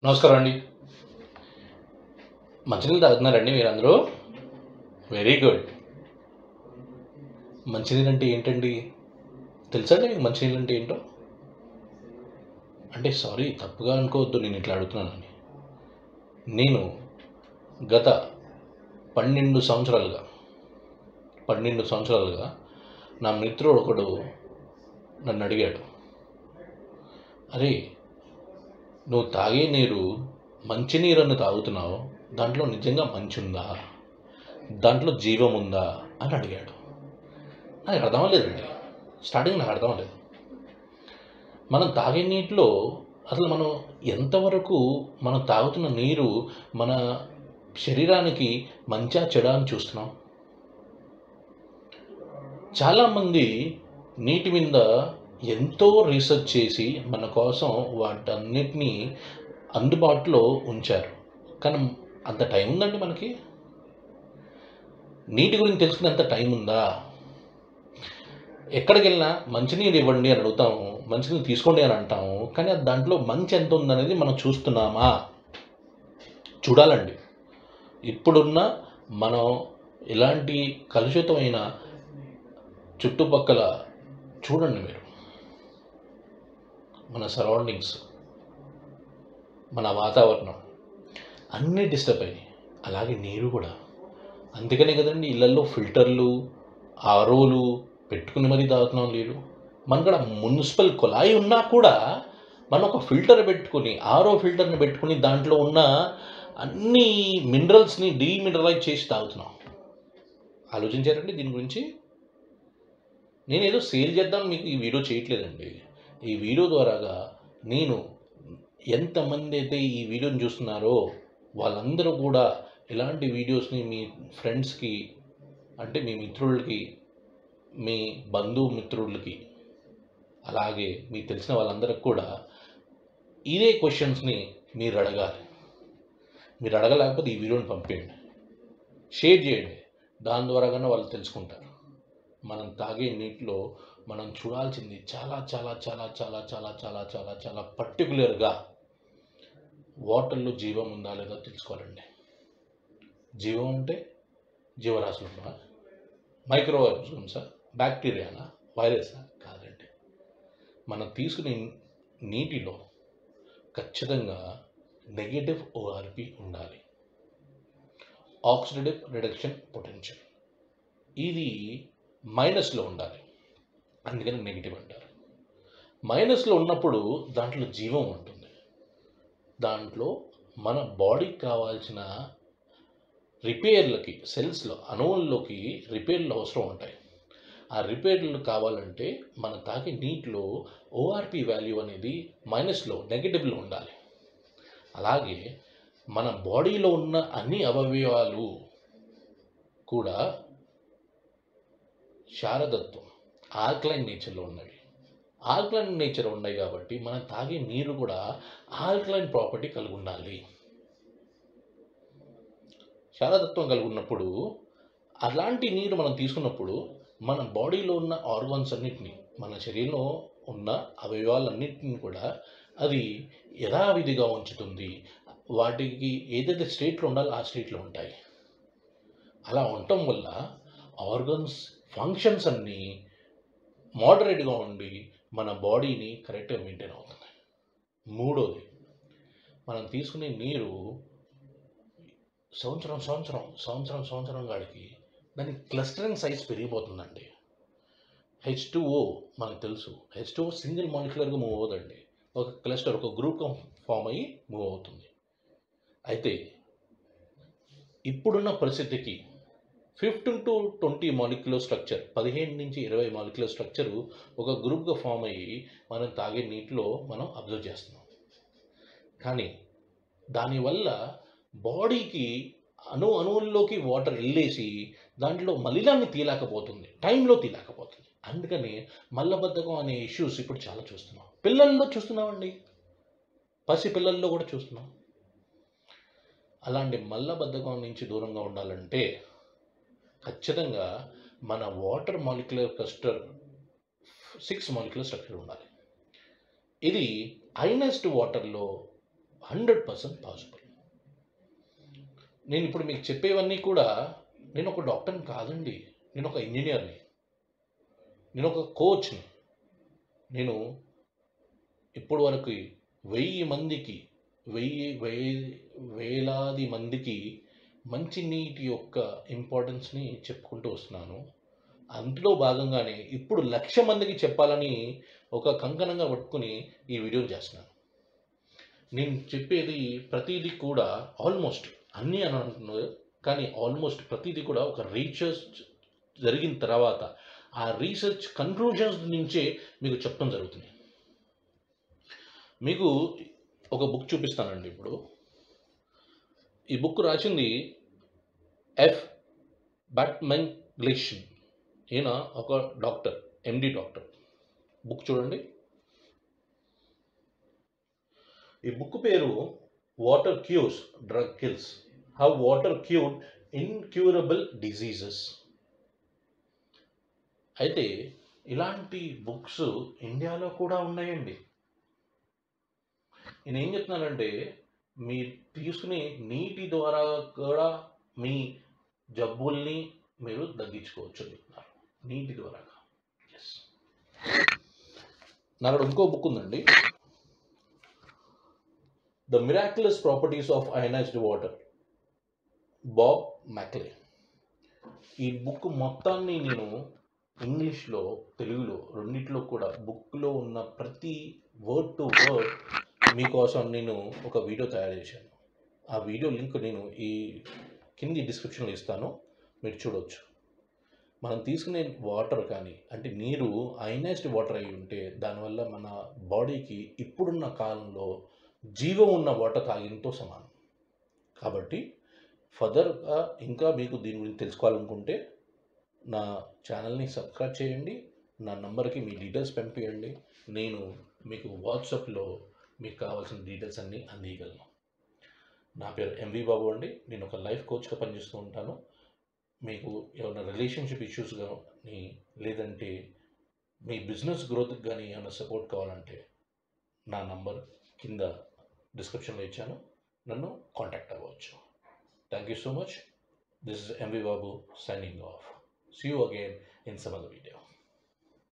నమస్కారం అండి మంచినీళ్ళు తాగుతున్నారండి మీరందరూ వెరీ గుడ్ మంచినీళ్ళు అంటే ఏంటండి తెలుసా అండి మీకు మంచినీళ్ళు అంటే ఏంటో అంటే సారీ తప్పుగా అనుకోవద్దు నేను ఇట్లా అడుగుతున్నానని నేను గత పన్నెండు సంవత్సరాలుగా పన్నెండు సంవత్సరాలుగా నా మిత్రుడు ఒకడు నన్ను అడిగాడు అరే నువ్వు తాగే నీరు మంచినీరನ್ನು తాగుతున్నావు దాంట్లో నిజంగా మంచి ఉందా దాంట్లో జీవం ఉందా అని అడిగాడు నాకు అర్థం అవ్వలేదండి స్టార్టింగ్ నాకు అర్థం అవ్వలేదు మనం తాగే నీటిలో అసలు మనం ఎంతవరకు మనం తాగుతున్న నీరు మన శరీరానికి మంచా చెడా అని చూస్తున్నాం చాలామంది నీటి మీద ఎంతో రీసెర్చ్ చేసి మన కోసం వాటన్నిటినీ అందుబాటులో ఉంచారు కానీ అంత టైం ఉందండి మనకి నీటి గురించి తెలుసుకునేంత టైం ఉందా ఎక్కడికి వెళ్ళినా మంచినీరు ఇవ్వండి అని అడుగుతాము మంచినీరు తీసుకోండి అని అంటాము కానీ అది దాంట్లో మంచి ఎంత ఉందనేది మనం చూస్తున్నామా చూడాలండి ఇప్పుడున్న మనం ఇలాంటి కలుషితమైన చుట్టుపక్కల చూడండి మీరు మన సరౌండింగ్స్ మన వాతావరణం అన్నీ డిస్టర్బ్ అయినాయి అలాగే నీరు కూడా అందుకనే కదండి ఇళ్ళల్లో ఫిల్టర్లు ఆరోలు పెట్టుకుని మరీ తాగుతున్నాం నీరు మనకడ మున్సిపల్ కుళాయి ఉన్నా కూడా మనం ఒక ఫిల్టర్ పెట్టుకుని ఆరో ఫిల్టర్ని పెట్టుకుని దాంట్లో ఉన్న అన్ని మినరల్స్ని డీమినరలైజ్ చేసి తాగుతున్నాం ఆలోచించారండి దీని గురించి నేను ఏదో సేల్ చేద్దాం మీకు ఈ వీడియో చేయట్లేదండి ఈ వీడియో ద్వారాగా నేను ఎంతమంది అయితే ఈ వీడియోని చూస్తున్నారో వాళ్ళందరూ కూడా ఇలాంటి వీడియోస్ని మీ ఫ్రెండ్స్కి అంటే మీ మిత్రులకి మీ బంధుమిత్రులకి అలాగే మీకు తెలిసిన వాళ్ళందరికి కూడా ఇదే క్వశ్చన్స్ని మీరు అడగాలి మీరు అడగలేకపోతే ఈ వీడియోని పంపేయండి షేర్ చేయండి దాని ద్వారా కన్నా వాళ్ళు తెలుసుకుంటారు మనం తాగే నీటిలో మనం చూడాల్సింది చాలా చాలా చాలా చాలా చాలా చాలా చాలా చాలా పర్టికులర్గా వాటర్లో జీవం ఉందా లేదా తెలుసుకోవాలండి జీవం అంటే జీవరాశులు ఉన్నాయా మైక్రో ఆర్గానిజమ్సా బ్యాక్టీరియానా వైరసా కాదండి మనం తీసుకునే నీటిలో ఖచ్చితంగా నెగటివ్ ఓఆర్పి ఉండాలి ఆక్సిడేటివ్ రిడక్షన్ పొటెన్షియల్ ఇది మైనస్లో ఉండాలి అందుకని నెగిటివ్ అంటారు మైనస్లో ఉన్నప్పుడు దాంట్లో జీవం ఉంటుంది దాంట్లో మన బాడీకి కావాల్సిన రిపేర్లకి సెల్స్లో అణువుల్లోకి రిపేర్లు అవసరం ఉంటాయి ఆ రిపేర్లు కావాలంటే మన తాగే నీటిలో ఓఆర్పి వాల్యూ అనేది మైనస్లో నెగిటివ్లో ఉండాలి అలాగే మన బాడీలో ఉన్న అన్ని అవయవాలు కూడా శారదత్వం ఆల్కలైన్ నేచర్లో ఉన్నవి ఆల్కలైన్ నేచర్ ఉన్నాయి కాబట్టి మనం తాగే నీరు కూడా ఆల్కలైన్ ప్రాపర్టీ కలిగి ఉండాలి శారదత్వం కలిగి ఉన్నప్పుడు అలాంటి నీరు మనం తీసుకున్నప్పుడు మన బాడీలో ఉన్న ఆర్గాన్స్ అన్నిటినీ మన శరీరంలో ఉన్న అవయవాలన్నింటినీ కూడా అది యథావిధిగా ఉంచుతుంది వాటికి ఏదైతే స్టేట్లో ఉండాలో ఆ స్టేట్లో ఉంటాయి అలా ఉండటం వల్ల ఆర్గన్స్ ఫంక్షన్స్ అన్నీ మోడరేట్గా ఉండి మన బాడీని కరెక్ట్గా మెయింటైన్ అవుతుంది మూడోది మనం తీసుకునే నీరు సంవత్సరం సంవత్సరం సంవత్సరం సంవత్సరం కాడికి దాని క్లస్టరింగ్ సైజ్ పెరిగిపోతుందండి హెచ్ టూఓ మనకు తెలుసు హెచ్ టూఓ సింగిల్ మాలిక్యులర్గా మూవ్ అవ్వదండి ఒక క్లస్టర్ ఒక గ్రూప్గా ఫామ్ అయ్యి మూవ్ అవుతుంది అయితే ఇప్పుడున్న పరిస్థితికి fifteen to twenty molecular structure పదిహేను నుంచి ఇరవై మాలిక్యులర్ స్ట్రక్చరు ఒక గ్రూప్గా ఫామ్ అయ్యి మనం తాగే నీటిలో మనం అబ్జర్వ్ చేస్తున్నాం కానీ దానివల్ల బాడీకి అణు అణువుల్లోకి వాటర్ వెళ్ళేసి దాంట్లో మలినాన్ని తీయలేకపోతుంది టైంలో తీయలేకపోతుంది అందుకని మల్లబద్ధకం అనే ఇష్యూస్ ఇప్పుడు చాలా చూస్తున్నాం పిల్లల్లో చూస్తున్నామండి పసి పిల్లల్లో కూడా చూస్తున్నాం అలాంటి మల్లబద్ధకం నుంచి దూరంగా ఉండాలంటే ఖచ్చితంగా మన water molecular cluster six molecular structure ఉండాలి ఇది ఐనెస్ట్ వాటర్లో హండ్రెడ్ పర్సెంట్ పాసిబుల్ నేను ఇప్పుడు మీకు చెప్పేవన్నీ కూడా నేను ఒక డాక్టర్ని కాదండి నేను ఒక ఇంజనీర్ని నేను ఒక కోచ్ని నేను ఇప్పటి వరకు వెయ్యి మందికి వెయ్యి వెయ్యి వేలాది మందికి మంచి నీటి యొక్క ఇంపార్టెన్స్ని చెప్పుకుంటూ వస్తున్నాను అందులో భాగంగానే ఇప్పుడు లక్ష మందికి చెప్పాలని ఒక కంకణంగా పట్టుకుని ఈ వీడియో చేస్తున్నాను నేను చెప్పేది ప్రతిదీ కూడా ఆల్మోస్ట్ అన్నీ అని అంటున్నారు కానీ ఆల్మోస్ట్ ప్రతిదీ కూడా ఒక రీసెర్చ్ జరిగిన తర్వాత ఆ రీసెర్చ్ కన్క్లూజన్స్ నుంచే మీకు చెప్పడం జరుగుతుంది మీకు ఒక బుక్ చూపిస్తానండి ఇప్పుడు ఈ బుక్ రాసింది ఎఫ్ బట్మెన్ గ్లిషన్ ఈయన ఒక డాక్టర్ ఎండి డాక్టర్ బుక్ చూడండి ఈ బుక్ పేరు water cures drug kills how water cure incurable diseases అయితే ఇలాంటి బుక్స్ ఇండియాలో కూడా ఉన్నాయండి నేను ఏం చెప్తున్నానంటే మీ తీసుకునే నీటి ద్వారా కూడా మీ జబ్బుల్ని మీరు తగ్గించుకోవచ్చు అని చెప్తున్నారు నీటి ద్వారా ఎస్ నా అక్కడ ఇంకో బుక్ ఉందండి the miraculous properties of ionized water Bob McLay ఈ బుక్ మొత్తాన్ని నేను ఇంగ్లీష్లో తెలుగులో రెండిట్లో కూడా బుక్లో ఉన్న ప్రతి వర్డ్ టు వర్డ్ మీకోసం నేను ఒక వీడియో తయారు చేశాను ఆ వీడియో లింక్ నేను ఈ కింది డిస్క్రిప్షన్లో ఇస్తాను మీరు చూడవచ్చు మనం తీసుకునే వాటర్ కానీ అంటే నీరు ఐనైజ్డ్ వాటర్ అయి ఉంటే దానివల్ల మన బాడీకి ఇప్పుడున్న కాలంలో జీవం ఉన్న వాటర్ తాగినతో సమానం కాబట్టి ఫర్దర్గా ఇంకా మీకు దీని గురించి తెలుసుకోవాలనుకుంటే నా ఛానల్ని సబ్స్క్రైబ్ చేయండి నా నంబర్కి మీ డీటెయిల్స్ పంపించండి నేను మీకు వాట్సాప్లో మీకు కావాల్సిన డీటెయిల్స్ అన్నీ అందియగలను నా పేరు ఎంవి బాబు అండి నేను ఒక లైఫ్ కోచ్గా పనిచేస్తూ ఉంటాను మీకు ఏమైనా రిలేషన్షిప్ ఇష్యూస్ కానీ లేదంటే మీ బిజినెస్ గ్రోత్కి కానీ ఏమైనా సపోర్ట్ కావాలంటే నా నంబర్ కింద డిస్క్రిప్షన్లో ఇచ్చాను నన్ను కాంటాక్ట్ అవ్వచ్చు thank you so much this is MV Babu signing off see you again in some other video